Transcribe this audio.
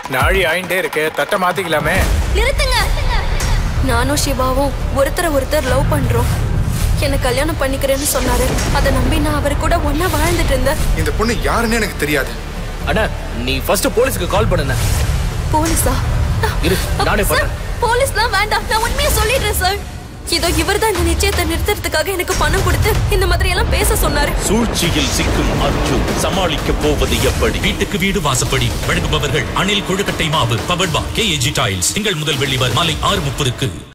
நாழி ஆயிண்டே இருக்கு தட்டை மாத்திக்கலாமே நிறுத்துங்க நானும் சிவாவும் ஒருத்தரை ஒருத்தர் லவ் பண்றோம் என்ன கல்யாணம் பண்ணிக்கிறேன்னு சொன்னாரு அதை நம்பி நான் அவர் கூட ஒன்னா வாழ்ந்துட்டு இருந்தேன் இந்த பொண்ணு யாருன்னு எனக்கு தெரியாது அண்ணா நீ ஃபர்ஸ்ட் போலீஸ்க்கு கால் பண்ணுண்ணா போலீஸா இரு நானே சார் பண்றேன் போலீஸ்லாம் வேண்டாம் நான் உண்மையா சொல்லிடுறேன் சார் இதோ இவர்தான் இந்த நிச்சயத்தை நிறுத்துறதுக்காக எனக்கு பணம் கொடுத்து இந்த மாதிரி எல்லாம் பேச சொன்னாரு சூழ்ச்சியில் சிக்கும் அர்ஜுன் சமாளிக்க போவது எப்படி வீட்டுக்கு வீடு வாசப்படி வழங்குபவர்கள் அணில் கொழுக்கட்டை மாவு பவர்பா கேஏஜி டைல்ஸ் திங்கள் முதல் வெள்ளி வரை மாலை ஆறு முப்பதுக்கு